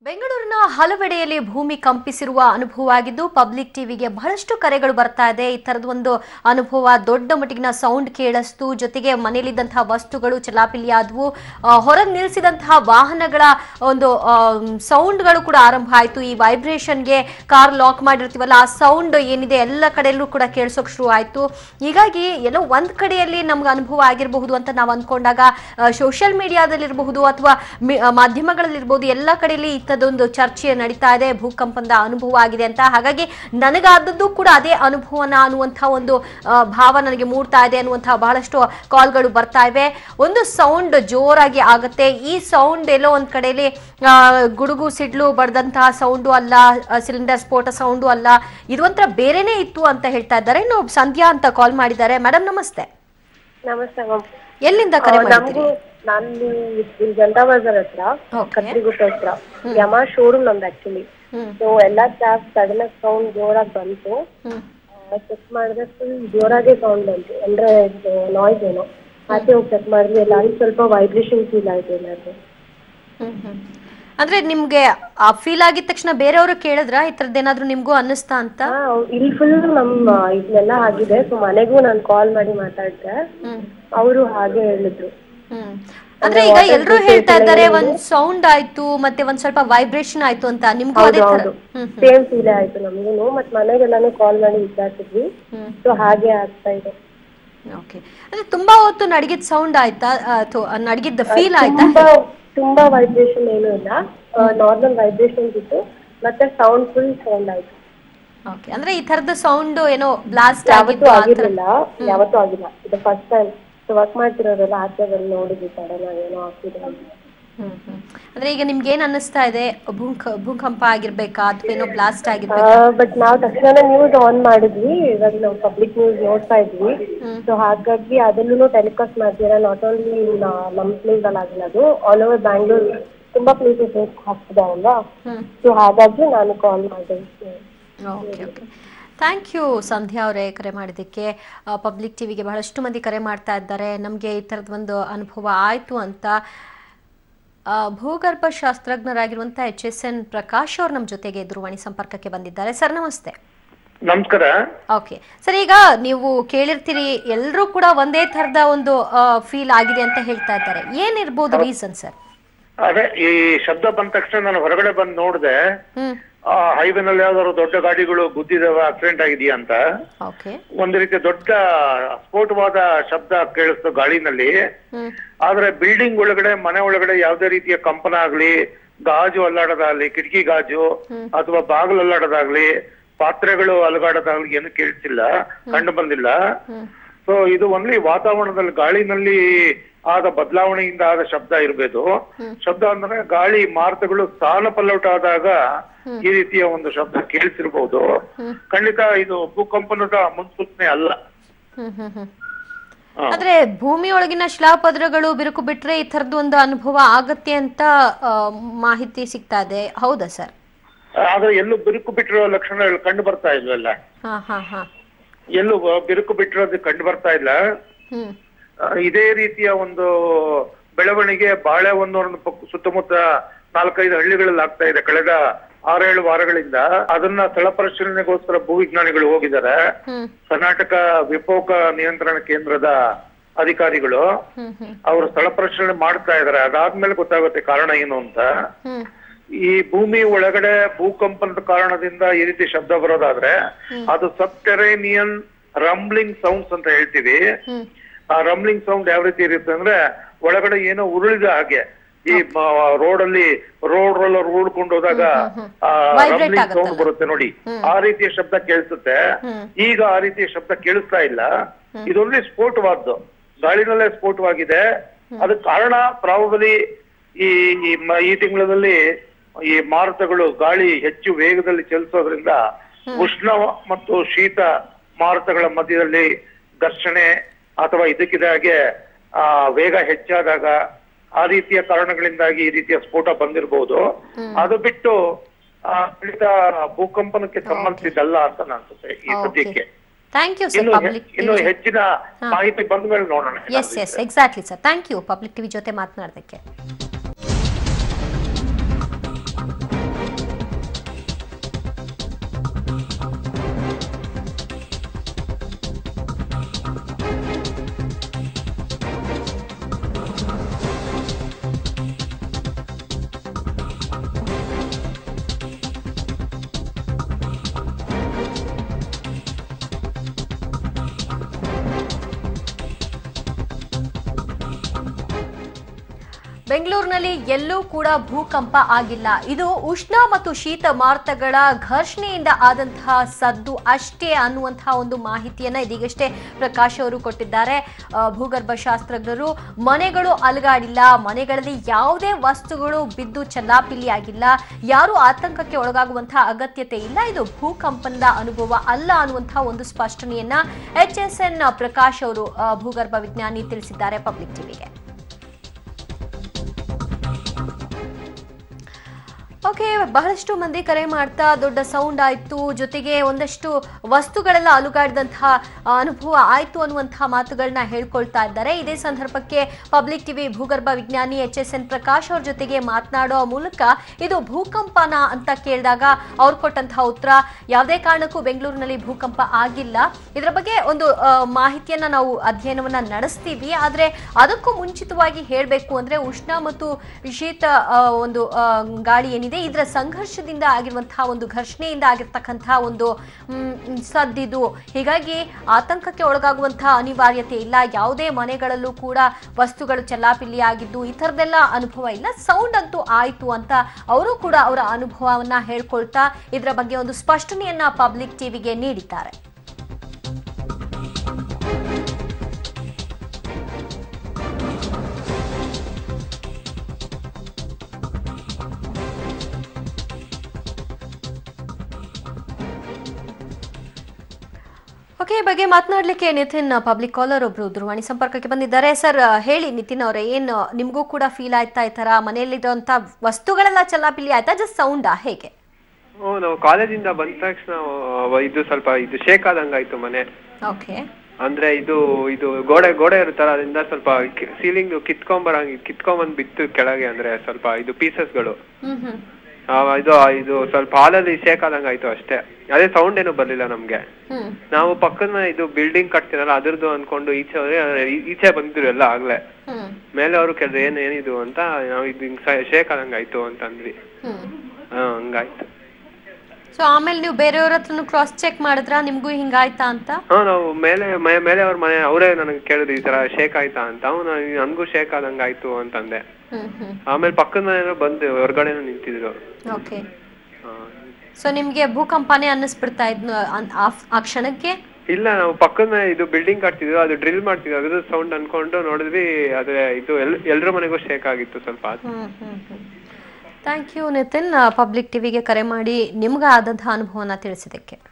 ಬೆಂಗಳೂರಿನ ಹಲವೆಡೆಯಲ್ಲಿ ಭೂಮಿ ಕಂಪಿಸಿರುವ ಅನುಭವ ಆಗಿದ್ದು ಪಬ್ಲಿಕ್ ಟಿವಿಗೆ ಬಹಳಷ್ಟು ಕರೆಗಳು ಬರ್ತಾ ಇದೆ ಈ ತರದ ಒಂದು ಅನುಭವ ದೊಡ್ಡ ಮಟ್ಟಿಗಿನ ಸೌಂಡ್ ಕೇಳಿಸ್ತು ಜೊತೆಗೆ ಮನೆಯಲ್ಲಿದ್ದಂತಹ ವಸ್ತುಗಳು ಚಲಾಪಿಲಿಯಾದವು ಹೊರಗೆ ನಿಲ್ಲಿಸಿದಂತಹ ವಾಹನಗಳ ಒಂದು ಸೌಂಡ್ಗಳು ಕೂಡ ಆರಂಭ ಆಯಿತು ಈ ವೈಬ್ರೇಷನ್ಗೆ ಕಾರ್ ಲಾಕ್ ಮಾಡಿರ್ತೀವಲ್ಲ ಆ ಸೌಂಡ್ ಏನಿದೆ ಎಲ್ಲ ಕಡೆಯಲ್ಲೂ ಕೂಡ ಕೇಳಿಸೋಕೆ ಶುರು ಆಯಿತು ಹೀಗಾಗಿ ಎಲ್ಲೋ ಒಂದ್ ಕಡೆಯಲ್ಲಿ ನಮ್ಗೆ ಅನುಭವ ಆಗಿರಬಹುದು ಅಂತ ನಾವು ಅಂದ್ಕೊಂಡಾಗ ಸೋಷಿಯಲ್ ಮೀಡಿಯಾದಲ್ಲಿರಬಹುದು ಅಥವಾ ಮಾಧ್ಯಮಗಳಲ್ಲಿರ್ಬೋದು ಎಲ್ಲ ಕಡೆಯಲ್ಲಿ ಇಂಥದ್ದೊಂದು ಚರ್ಚೆ ನಡೀತಾ ಇದೆ ಭೂಕಂಪನದ ಅನುಭವ ಆಗಿದೆ ಅಂತ ಹಾಗಾಗಿ ನನಗಾದದ್ದು ಕೂಡ ಅದೇ ಅನುಭವನ ಅನ್ನುವಂಥ ಒಂದು ಆ, ಭಾವ ನನಗೆ ಮೂಡ್ತಾ ಇದೆ ಅನ್ನುವಂತಹ ಬಹಳಷ್ಟು ಕಾಲ್ಗಳು ಬರ್ತಾ ಇವೆ ಒಂದು ಸೌಂಡ್ ಜೋರಾಗಿ ಆಗುತ್ತೆ ಈ ಸೌಂಡ್ ಎಲ್ಲೋ ಒಂದ್ ಕಡೆಯಲ್ಲಿ ಆ, ಗುಡುಗು ಸಿಡ್ಲು ಬಡ್ದಂತಹ ಸೌಂಡು ಅಲ್ಲ ಸಿಲಿಂಡರ್ ಸ್ಫೋಟ ಸೌಂಡು ಅಲ್ಲ ಇದು ಒಂಥರ ಬೇರೆನೇ ಇತ್ತು ಅಂತ ಹೇಳ್ತಾ ಇದ್ದಾರೆ ಇನ್ನು ಸಂಧ್ಯಾ ಅಂತ ಕಾಲ್ ಮಾಡಿದ್ದಾರೆ ಮೇಡಮ್ ನಮಸ್ತೆ ನಮಸ್ತೆ ಮ್ಯಾಮ್ ಎಲ್ಲಿಂದ ಕರೆ ನಮಗೂ ಮಾಡ್ತೀರಿ ನಾನು ಇಲ್ಲಿ ಜನತಾ ಬಜಾರ್ ಹತ್ರ Okay. ಕತ್ರಿಗುಟ್ಟ ಹತ್ರ ಯಮ ಶೋರೂಮ್ ನಮ್ದು ಆಕ್ಚುಲಿ ಹ್ಮ್ ಸೊ ಎಲ್ಲಾ ಸ್ಟಾಫ್ ಸಡನ್ ಸೌಂಡ್ ಜೋರಾಗಿ ಬಂತು ಹ್ಮ್ ಚೆಕ್ ಮಾಡಿದ್ರೆ ಫುಲ್ ಜೋರಾಗಿ ಸೌಂಡ್ ಬಂತು ಅಂದ್ರೆ ನಾಯ್ಸ್ ಏನೋ ಆಚೆ ಹೋಗಿ ಚೆಕ್ ಮಾಡಿದ್ವಿ ಎಲ್ಲ ಅಲ್ಲಿ ಸ್ವಲ್ಪ ವೈಬ್ರೇಷನ್ ಫೀಲ್ ಆಯ್ತು ಎಲ್ಲರಿಗೂ ಹ್ಮ್ ಹ್ಮ್. ಅಂದ್ರೆ ನಿಮ್ಗೆ ಆ ಫೀಲ್ ಆಗಿದ ತಕ್ಷಣ ಬೇರೆಯವರು ಕೇಳಿದ್ರ ಈ ತರದ್ ಏನಾದ್ರು ನಿಮ್ಗೂ ಅನ್ನಿಸ್ತಾ ಅಂತ ಹಾ ಇಲ್ಲಿ ಫುಲ್ ನಮ್ಮ ಇದನ್ನೆಲ್ಲ ಆಗಿದೆ ಸೊ ಮನೆಗೂ ನಾನು ಕಾಲ್ ಮಾಡಿ ಮಾತಾಡಿದೆ ಹ್ಮ್ ಅವರು ಹಾಗೆ ಹೇಳಿದ್ರು ಹ್ಮ್ ಅಂದ್ರೆ ಈಗ ಎಲ್ರು ಹೇಳ್ತಾ ಇದ್ದಾರೆ ಒಂದ್ ಸೌಂಡ್ ಆಯ್ತು ಮತ್ತೆ ಒಂದ್ ಸ್ವಲ್ಪ ವೈಬ್ರೇಷನ್ ಆಯ್ತು ಅಂತ ನಿಮ್ಗೂ ಅದೇ ತರ ಹೌದು ಹ್ಮ್ ಸೇಮ್ ಫೀಲ್ ಆಯ್ತು ನಮಗೂ ಮತ್ ಮನೆಗೆಲ್ಲಾನು ಕಾಲ್ ಮಾಡಿ ವಿಚಾರಿಸಿದ್ವಿ ಹ್ಮ್ ಸೊ ಹಾಗೆ ಆಗ್ತಾ ಇದೆ ಓಕೆ ಅಂದ್ರೆ ತುಂಬಾ ಹೊತ್ತು ನಡಗಿದ್ ಸೌಂಡ್ ಆಯ್ತಾ ಅಥವಾ ನಡಗಿದ್ದ ಫೀಲ್ ಆಯ್ತಾ ತುಂಬಾ ತುಂಬಾ ವೈಬ್ರೇಷನ್ ಏನು ಇಲ್ಲ ನಾರ್ಮಲ್ ವೈಬ್ರೇಷನ್ ಇತ್ತು ಮತ್ತೆ ಸೌಂಡ್ ಫುಲ್ ಸೌಂಡ್ ಆಯ್ತು ಓಕೆ ಅಂದ್ರೆ ಈ ತರದ ಸೌಂಡ್ ಏನೋ ಬ್ಲಾಸ್ಟ್ ಯಾವತ್ತೂ ಆಗಿದ್ದು ಆ ತರ ಆಗಿರ್ಲಿಲ್ಲ ಯಾವತ್ತೂ ಆಗಿಲ್ಲ ಇದು ಫಸ್ಟ್ ಟೈಮ್ ವರ್ಕ್ ಮಾಡ್ತಿರೋರೆಲ್ಲ ಆಚೆ ಬಂದು ನೋಡಿದ್ವಿ ಸಡನ್ ಏನೋ ಆಗ್ತಿದೆ ಅಂತ. ಹ್ಮ್ ಹ್ಮ್ ಅಂದ್ರೆ ಈಗ ನಿಮ್ಗೆ ಏನ್ ಅನ್ನಿಸ್ತಾ ಇದೆ ಭೂಕ ಭೂಕಂಪ ಆಗಿರ್ಬೇಕಾ ಅಥವಾ ಏನೋ ಬ್ಲಾಸ್ಟ್ ಆಗಿರ್ಬೇಕಾ ಬಟ್ ನಾವು ತಕ್ಷಣ ನ್ಯೂಸ್ ಆನ್ ಮಾಡಿದ್ವಿ ಇವಾಗ ನಾವು ಪಬ್ಲಿಕ್ ನ್ಯೂಸ್ ನೋಡ್ತಾ ಇದ್ವಿ ಸೊ ಹಾಗಾಗಿ ಅದನ್ನು ಟೆಲಿಕಾಸ್ಟ್ ಮಾಡ್ತೀರಾ ನಾಟ್ ಓನ್ಲಿ ನಮ್ಮ ಪ್ಲೇಸ್ ಅಲ್ಲಿ ಆಗಿಲ್ಲ ಅದು ಆಲ್ ಓವರ್ ಬ್ಯಾಂಗ್ಳೂರ್ ತುಂಬಾ ಪ್ಲೇಸಸ್ ಆಗ್ತಿದೆ ಅಲ್ವಾ ಹ್ಮ್ ಸೊ ಹಾಗಾಗಿ ನಾನು ಕಾಲ್ ಮಾಡಿದ್ವಿ okay okay thank you Sandhya ಅವರೇ ಕರೆ ಮಾಡಿದ್ದಕ್ಕೆ ಪಬ್ಲಿಕ್ ಟಿವಿಗೆ ಬಹಳಷ್ಟು ಮಂದಿ ಕರೆ ಮಾಡ್ತಾ ಇದ್ದಾರೆ ನಮಗೆ ಈ ಥರದ ಒಂದು ಅನುಭವ ಆಯಿತು ಅಂತ ಆ, ಭೂಗರ್ಭ ಶಾಸ್ತ್ರಜ್ಞರಾಗಿರುವಂಥ ಎಚ್ ಎಸ್ ಎನ್ ಪ್ರಕಾಶ್ ಅವರು ನಮ್ಮ ಜೊತೆಗೆ ದೂರವಾಣಿ ಸಂಪರ್ಕಕ್ಕೆ ಬಂದಿದ್ದಾರೆ ಸರ್ ನಮಸ್ತೆ ನಮಸ್ಕಾರ ಓಕೆ ಸರ್ ಈಗ ನೀವು ಕೇಳಿರ್ತೀರಿ ಎಲ್ಲರೂ ಕೂಡ ಒಂದೇ ಥರದ ಒಂದು ಫೀಲ್ ಆಗಿದೆ ಅಂತ ಹೇಳ್ತಾ ಇದ್ದಾರೆ ಏನಿರ್ಬೋದು ರೀಸನ್ ಸರ್ ಅದೇ ಈ ಶಬ್ದ ಬಂದ ತಕ್ಷಣ ನಾನು ಹೊರಗಡೆ ಬಂದು ನೋಡಿದೆ ಹ್ಮ್ ಹೈವೇನಲ್ಲಿ ಯಾವ್ದಾದ್ರು ದೊಡ್ಡ ಗಾಡಿಗಳು ಗುದ್ದಿದಾವ ಆಕ್ಸಿಡೆಂಟ್ ಆಗಿದೆಯಾ ಅಂತ ಓಕೆ ಒಂದು ರೀತಿ ದೊಡ್ಡ ಸ್ಫೋಟವಾದ ಶಬ್ದ ಕೇಳಿಸ್ತು ಗಾಳಿನಲ್ಲಿ ಹ್ಮ್ ಆದ್ರೆ ಬಿಲ್ಡಿಂಗ್ ಒಳಗಡೆ ಮನೆ ಒಳಗಡೆ ಯಾವುದೇ ರೀತಿಯ ಕಂಪನ ಆಗ್ಲಿ ಗಾಜು ಅಲ್ಲಾಡೋದಾಗ್ಲಿ ಕಿಟಕಿ ಗಾಜು ಅಥವಾ ಬಾಗಿಲು ಅಲ್ಲಾಡೋದಾಗ್ಲಿ ಪಾತ್ರೆಗಳು ಅಲುಗಾಡೋದಾಗ್ಲಿ ಏನು ಕೇಳಿಸಿಲ್ಲ ಕಂಡು ಬಂದಿಲ್ಲ ಹ್ಮ್ ಸೊ ಇದು ಒನ್ಲಿ ವಾತಾವರಣದಲ್ಲಿ ಗಾಳಿನಲ್ಲಿ ಆದ ಬದಲಾವಣೆಯಿಂದ ಆದ ಶಬ್ದ ಇರಬೇಕು ಶಬ್ದ ಅಂದ್ರೆ ಗಾಳಿ ಮಾರುತಗಳು ಸ್ಥಾನ ಪಲ್ಲಟ ಆದಾಗ ಈ ರೀತಿಯ ಒಂದು ಶಬ್ದ ಕೇಳಿಸಿರ್ಬಹುದು ಖಂಡಿತ ಇದು ಭೂಕಂಪನದ ಮುನ್ಸೂಚನೆ ಅಲ್ಲ ಹ್ಮ್ ಹ್ಮ್ ಹ್ಮ್ ಹಾ. ಆದ್ರೆ ಭೂಮಿಯೊಳಗಿನ ಶಿಲಾಪದರಗಳು ಬಿರುಕು ಬಿಟ್ರೆ ಈ ತರದ್ದು ಒಂದು ಅನುಭವ ಆಗತ್ತೆ ಅಂತ ಆ, ಮಾಹಿತಿ ಸಿಗ್ತಾ ಇದೆ ಹೌದಾ ಸರ್ ಆದ್ರೆ ಎಲ್ಲೂ ಬಿರುಕು ಬಿಟ್ಟಿರೋ ಲಕ್ಷಣಗಳು ಕಂಡು ಬರ್ತಾ ಇಲ್ವಲ್ಲ ಹಾ ಹಾ ಹಾ ಎಲ್ಲೂ ಬಿರುಕು ಬಿಟ್ಟಿರೋದು ಕಂಡು ಬರ್ತಾ ಇಲ್ಲ ಹ್ಮ್ ಆ, ಇದೇ ರೀತಿಯ ಒಂದು ಬೆಳವಣಿಗೆ ಬಾಳೆಹೊನ್ನೂರಿನ ಪಕ್ಕ- ಸುತ್ತಮುತ್ತ ನಾಲ್ಕೈದು ಹಳ್ಳಿಗಳಲ್ಲಿ ಆಗ್ತಾ ಇದೆ ಕಳೆದ ಆರೇಳು ವಾರಗಳಿಂದ ಅದನ್ನ ಸ್ಥಳ ಪರಿಶೀಲನೆಗೋಸ್ಕರ ಭೂವಿಜ್ಞಾನಿಗಳು ಹೋಗಿದ್ದಾರೆ ಹ್ಮ್ ಕರ್ನಾಟಕ ವಿಕೋಪ ನಿಯಂತ್ರಣ ಕೇಂದ್ರದ ಅಧಿಕಾರಿಗಳು ಹ್ಮ್ ಹ್ಮ್ ಅವರು ಸ್ಥಳ ಪರಿಶೀಲನೆ ಮಾಡ್ತಾ ಇದ್ದಾರೆ ಅದಾದ್ಮೇಲೆ ಗೊತ್ತಾಗುತ್ತೆ ಕಾರಣ ಏನು ಅಂತ ಹ್ಮ್ ಈ ಭೂಮಿ ಒಳಗಡೆ ಭೂಕಂಪನದ ಕಾರಣದಿಂದ ಈ ರೀತಿ ಶಬ್ದ ಬರೋದಾದ್ರೆ ಅದು ಸಬ್ಟೆರೇನಿಯನ್ ರಂಬ್ಲಿಂಗ್ ಸೌಂಡ್ಸ್ ಅಂತ ಹೇಳ್ತೀವಿ ಹ್ಮ್ ಆ ರಂಬ್ಲಿಂಗ್ ಸೌಂಡ್ ಯಾವ ರೀತಿ ಇರುತ್ತೆ ಅಂದ್ರೆ ಒಳಗಡೆ ಏನೋ ಉರುಳಿದ ಹಾಗೆ ಈ ರೋಡ್ ಅಲ್ಲಿ ರೋಡ್ ರೋಲರ್ ಉಳ್ಕೊಂಡು ಹೋದಾಗ Vibrate ರಂಬ್ಲಿಂಗ್ ಸೌಂಡ್ ಆಗುತ್ತಲ್ಲ. ಬರುತ್ತೆ ನೋಡಿ ಆ ರೀತಿಯ ಶಬ್ದ ಕೇಳಿಸುತ್ತೆ ಹ್ಮ್. ಈಗ ಆ ರೀತಿಯ ಶಬ್ದ ಕೇಳಿಸ್ತಾ ಇಲ್ಲ ಇದೊಂದೇ ಸ್ಫೋಟವಾದ್ದು ಗಾಳಿನಲ್ಲೇ ಸ್ಫೋಟವಾಗಿದೆ ಅದಕ್ಕೆ ಕಾರಣ ಪ್ರಾಬಲಿ ಈ ಈ ಮ- ಈ ತಿಂಗಳಲ್ಲಿ ಈ ಮಾರುತಗಳು ಗಾಳಿ ಹೆಚ್ಚು ವೇಗದಲ್ಲಿ ಚಲಿಸೋದ್ರಿಂದ ಉಷ್ಣ ಮತ್ತು ಶೀತ ಮಾರುತಗಳ ಮಧ್ಯದಲ್ಲಿ ಘರ್ಷಣೆ ಅಥವಾ ಇದಕ್ಕಿದ ಹಾಗೆ ಆ ವೇಗ ಹೆಚ್ಚಾದಾಗ ಆ ರೀತಿಯ ಕಾರಣಗಳಿಂದಾಗಿ ಈ ರೀತಿಯ ಸ್ಫೋಟ ಬಂದಿರಬಹುದು ಅದು ಬಿಟ್ಟು ಆ, ಖಂಡಿತ ಭೂಕಂಪನಕ್ಕೆ ಸಂಬಂಧಿಸಿದ್ದಲ್ಲ ಅಂತ ಅನ್ಸುತ್ತೆ ಈ ಓಕೆ ಸದ್ಯಕ್ಕೆ ಥ್ಯಾಂಕ್ ಯು ಸರ್ ಇನ್ನು ಹೆ- ಪಬ್ಲಿಕ್ ಇನ್ನು ಹೆಚ್ಚಿನ ಮಾಹಿತಿ ಬಂದ ಮೇಲೆ ನೋಡೋಣ yes yes exactly sir thank you public TV ಜೊತೆ ಮಾತನಾಡೋದಕ್ಕೆ ಬೆಂಗಳೂರಿನಲ್ಲಿ ಎಲ್ಲೂ ಕೂಡ ಭೂಕಂಪ ಆಗಿಲ್ಲ ಇದು ಉಷ್ಣ ಮತ್ತು ಶೀತ ಮಾರುತಗಳ ಘರ್ಷಣೆಯಿಂದ ಆದಂತಹ ಸದ್ದು ಅಷ್ಟೇ ಅನ್ನುವಂತಹ ಒಂದು ಮಾಹಿತಿಯನ್ನ ಇದೀಗಷ್ಟೇ ಪ್ರಕಾಶ್ ಅವರು ಕೊಟ್ಟಿದ್ದಾರೆ ಆ, ಭೂಗರ್ಭ ಶಾಸ್ತ್ರಜ್ಞರು ಮನೆಗಳು ಅಲುಗಾಡಿಲ್ಲ ಮನೆಗಳಲ್ಲಿ ಯಾವುದೇ ವಸ್ತುಗಳು ಬಿದ್ದು ಚಲ್ಲಾಪಿಲ್ಲಿಯಾಗಿಲ್ಲ ಯಾರು ಆತಂಕಕ್ಕೆ ಒಳಗಾಗುವಂತಹ ಅಗತ್ಯತೆ ಇಲ್ಲ ಇದು ಭೂಕಂಪನದ ಅನುಭವ ಅಲ್ಲ ಅನ್ನುವಂತಹ ಒಂದು ಸ್ಪಷ್ಟನೆಯನ್ನ ಎಚ್ ಎಸ್ ಎನ್ ಪ್ರಕಾಶ್ ಅವರು ಆ, ಭೂಗರ್ಭ ವಿಜ್ಞಾನಿ ತಿಳಿಸಿದ್ದಾರೆ ಪಬ್ಲಿಕ್ ಟಿವಿಗೆ ಓಕೆ ಬಹಳಷ್ಟು ಮಂದಿ ಕರೆ ಮಾಡ್ತಾ ದೊಡ್ಡ ಸೌಂಡ್ ಆಯ್ತು ಜೊತೆಗೆ ಒಂದಷ್ಟು ವಸ್ತುಗಳೆಲ್ಲ ಅಲುಗಾಡಿದಂತಹ ಆ, ಅನುಭವ ಆಯ್ತು ಅನ್ನುವಂತಹ ಮಾತುಗಳನ್ನ ಹೇಳ್ಕೊಳ್ತಾ ಇದ್ದಾರೆ ಇದೇ ಸಂದರ್ಭಕ್ಕೆ ಪಬ್ಲಿಕ್ ಟಿವಿ ಭೂಗರ್ಭ ವಿಜ್ಞಾನಿ ಎಚ್ ಎಸ್ ಎನ್ ಪ್ರಕಾಶ್ ಅವ್ರ ಜೊತೆಗೆ ಮಾತನಾಡೋ ಮೂಲಕ ಇದು ಭೂಕಂಪನ ಅಂತ ಕೇಳಿದಾಗ ಅವ್ರು ಕೊಟ್ಟಂತಹ ಉತ್ತರ ಯಾವುದೇ ಕಾರಣಕ್ಕೂ ಬೆಂಗಳೂರಿನಲ್ಲಿ ಭೂಕಂಪ ಆಗಿಲ್ಲ ಇದರ ಬಗ್ಗೆ ಒಂದು ಆ, ಮಾಹಿತಿಯನ್ನ ನಾವು ಅಧ್ಯಯನವನ್ನ ನಡೆಸ್ತೀವಿ ಆದ್ರೆ ಅದಕ್ಕೂ ಮುಂಚಿತವಾಗಿ ಹೇಳಬೇಕು ಅಂದ್ರೆ ಉಷ್ಣ ಮತ್ತು ಶೀತ ಆ, ಒಂದು ಆ, ಗಾಳಿ ಏನಿದೆ ಇದರ ಸಂಘರ್ಷದಿಂದ ಆಗಿರುವಂತಹ ಒಂದು ಘರ್ಷಣೆಯಿಂದ ಆಗಿರ್ತಕ್ಕಂತಹ ಒಂದು ಮ್, ಸದ್ದಿದು ಹೀಗಾಗಿ ಆತಂಕಕ್ಕೆ ಒಳಗಾಗುವಂತಹ ಅನಿವಾರ್ಯತೆ ಇಲ್ಲ ಯಾವುದೇ ಮನೆಗಳಲ್ಲೂ ಕೂಡ ವಸ್ತುಗಳು ಚೆಲ್ಲಾಪಿಲ್ಲಿ ಆಗಿದ್ದು ಈ ಥರದ್ದೆಲ್ಲ ಅನುಭವ ಇಲ್ಲ ಸೌಂಡ್ ಅಂತೂ ಆಯ್ತು ಅಂತ ಅವರು ಕೂಡ ಅವರ ಅನುಭವವನ್ನ ಹೇಳ್ಕೊಳ್ತಾ ಇದರ ಬಗ್ಗೆ ಒಂದು ಸ್ಪಷ್ಟನೆಯನ್ನ ಪಬ್ಲಿಕ್ ಟಿವಿಗೆ ನೀಡಿದ್ದಾರೆ ಓಕೆ ಈ ಬಗ್ಗೆ ಮಾತನಾಡ್ಲಿಕ್ಕೆ ನಿತಿನ್ ಪಬ್ಲಿಕ್ ಕಾಲರ್ ಒಬ್ರು ದೂರವಾಣಿ ಸಂಪರ್ಕಕ್ಕೆ ಬಂದಿದ್ದಾರೆ ಸರ್ ಹೇಳಿ ನಿತಿನ್ ಅವರೇ ಏನು ನಿಮಗೂ ಕೂಡ ಫೀಲ್ ಆಯ್ತಾ ಈ ತರ ಮನೆಯಲ್ಲಿರುವಂತ ವಸ್ತುಗಳೆಲ್ಲ ಚಲ್ಲಾಪಿಲ್ಲಿ ಆಯ್ತಾ ಜಸ್ಟ್ ಸೌಂಡಾ ಹೇಗೆ ಹ್ಞೂ ನಾವು ಕಾಲೇಜಿಂದ ಬಂದ ತಕ್ಷಣ ಅಹ್, ಇದು ಸ್ವಲ್ಪ ಇದು ಶೇಕ್ ಆದಂಗಾಯ್ತು ಮನೆ ಓಕೆ ಅಂದ್ರೆ ಇದು ಇದು ಗೋಡೆ ಗೋಡೆ ಇರುತ್ತಲ್ಲ ಅದರಿಂದ ಸ್ವಲ್ಪ ಸೀಲಿಂಗ್ ಕಿತ್ಕೊಂಬರಂಗ್ ಕಿತ್ಕೊಂಬಂದ್ ಬಿತ್ತು ಕೆಳಗೆ ಅಂದ್ರೆ ಸ್ವಲ್ಪ ಇದು ಪೀಸಸ್ಗಳು ಹ್ಮ್ ಹ್ಮ್ ಇದು ಇದು ಸ್ವಲ್ಪ ಹಾಲಲ್ಲಿ ಶೇಕ್ ಆದಂಗಾಯ್ತು ಅಷ್ಟೇ ಅದೇ ಸೌಂಡ್ ಏನು ಬರ್ಲಿಲ್ಲ ನಮ್ಗೆ ಹ್ಮ್ ನಾವು ಪಕ್ಕದ ಮನೆ ಇದು ಬಿಲ್ಡಿಂಗ್ ಕಟ್ತೀನಲ್ಲ ಅದ್ರದ್ದು ಅನ್ಕೊಂಡು ಈಚೆ ಹೋದ್ರೆ ಈ- ಈಚೆ ಬಂದಿದ್ರು ಎಲ್ಲ ಆಗ್ಲೇ ಹ್ಮ್ ಮೇಲೆ ಅವರು ಕೇಳಿದ್ರು ಏನ್ ಏನಿದು ಅಂತ ನಾವು ಇದು ಹಿಂಗ್ ಶೇಕ್ ಆದಂಗಾಯ್ತು ಅಂತ ಅಂದ್ವಿ ಹ್ಮ್ ಹಾ ಹಂಗಾಯ್ತು ಸೊ ಆಮೇಲೆ ನೀವು ಬೇರೆಯವ್ರ ಹತ್ರನು ಕ್ರಾಸ್ ಚೆಕ್ ಮಾಡಿದ್ರಾ ನಿಮ್ಗೂ ಹಿಂಗಾಯ್ತಾ ಅಂತ ಹಾ ನಾವು ಮೇಲೆ ಮನೆ- ಮೇಲೆ ಅವ್ರ ಮನೆ ಅವರೇ ನನಗೆ ಕೇಳಿದ್ರು ಈ ತರ ಶೇಕ್ ಆಯ್ತಾ ಅಂತ ಅವ್ನು ನನ್ಗೂ ಶೇಕ್ ಆದಂಗ ಆಯ್ತು ಅಂತಂದೆ ಹ್ಮ್ ಹ್ಮ್ ಆಮೇಲೆ ಪಕ್ಕದ ಮನೆಯವರು ಬಂದು ಹೊರಗಡೆನೂ ನಿಂತಿದ್ರು ಓಕೆ ಹಾ. ಸೊ ನಿಮ್ಗೆ ಭೂಕಂಪನೇ ಅನ್ನಿಸ್ಬಿಡ್ತಾ ಇದ್ನು ಅನ್- ಆ- ಆ ಕ್ಷಣಕ್ಕೆ ಇಲ್ಲ ನಾವು ಪಕ್ಕದ ಮನೆ ಇದು ಬಿಲ್ಡಿಂಗ್ ಕಟ್ತಿದ್ವಿ ಅದು ಡ್ರಿಲ್ ಮಾಡ್ತಿದ್ವಿ ಅದ್ರ ಸೌಂಡ್ ಅನ್ಕೊಂಡು ನೋಡಿದ್ವಿ ಅದೇ ಇದು ಎಲ್ ಎಲ್ರ ಮನೆಗೂ ಶೇಕ್ ಆಗಿತ್ತು ಸ್ವಲ್ಪ ಥ್ಯಾಂಕ್ ಯು ನಿತಿನ್ ಪಬ್ಲಿಕ್ ಟಿವಿಗೆ ಕರೆ ಮಾಡಿ ನಿಮ್ಗೆ ಆದಂತಹ ಅನುಭವನ ತಿಳಿಸಿದ್ದಕ್ಕೆ